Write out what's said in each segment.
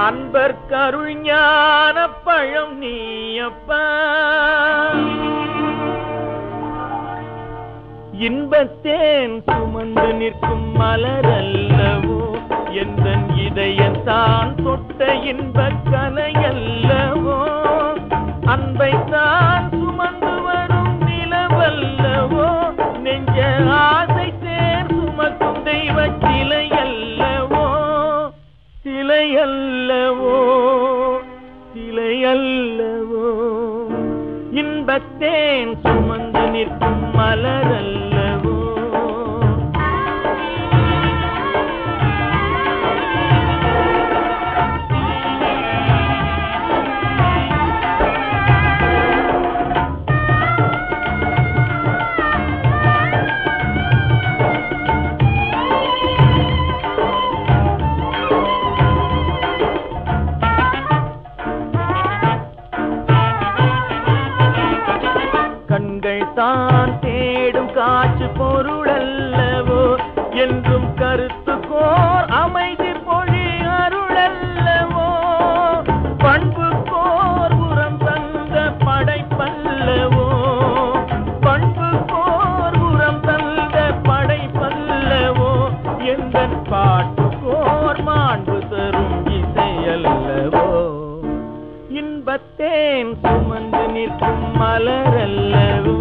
அன்பர் கருள் ஞான பழம் நீயப்பா இன்பத்தேன் சுமந்து நிற்கும் மலர் அல்லவோ எந்த இதயத்தான் தொட்ட இன்பக் கலை அல்லவோ அன்பைத்தான் சுமந்து வரும் நிலவல்லவோ நெஞ்ச ஆசை தேர் சுமக்கும் தெய்வ சிலை அல்லவோ சிலை அல்லவோ சிலை அல்லவோ இன்பத்தேன் சுமந்து நிற்கும் மலர் அல்லவோ கண்கள் தான் தேடும் காற்று பொருள் அல்லவோ என்றும் கருத்து கோர் அமைதி பொழி அருள் அல்லவோ பண்பு கோர் உரம் தந்த படைப்பல்லவோ பண்பு கோர் உரம் தந்த படைப்பல்லவோ எந்த பாட்டு கோர் மாண்பு தரும் இசை அல்லவோ இன்பத்தேன் சுமந்து நிற்கும் மலர் அல்லவோ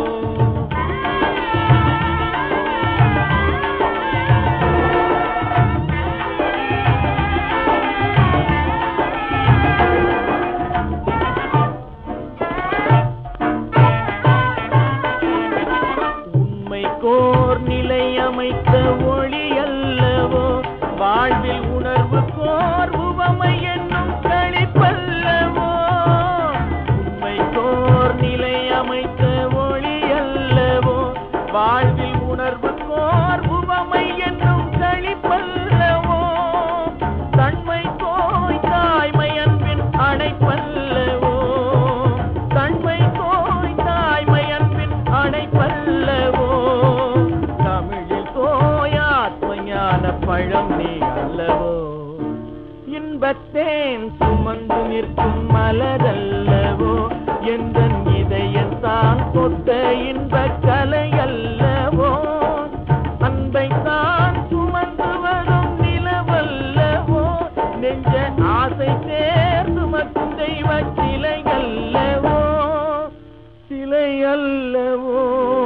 உண்மை கோர் நிலை அமைத்த ஒளி அல்லவோ வாழ்வில் உணர்வு கோர் உவமை என்னும் கழிப்பல்லவோ உண்மை கோர் நிலை அமைத்த ஒளி அல்லவோ வாழ்வில் உணர்வு கோர் உவமை என்னும் கழிப்பல்லவோ தன்மை கோய் தாய்மை அன்பின் அணைப்பல்லவோ தன்மை கோய் தாய்மை அன்பின் அணைப்பல்லவோ தமிழில் கோயாத்ம ஞான பழம் நீ அல்லவோ இன்பத்தேன் சுமந்து நிற்கும் மலரல்லவோ எந்த இதயத்தான் தொட்ட இன்பக் கலை அல்லவோ அன்பை தான் சுமந்து வரும் நிலவல்லவோ நெஞ்ச ஆசை சேர்ந்து மற்றும் தெய்வ சிலை அல்லவோ சிலை அல்லவோ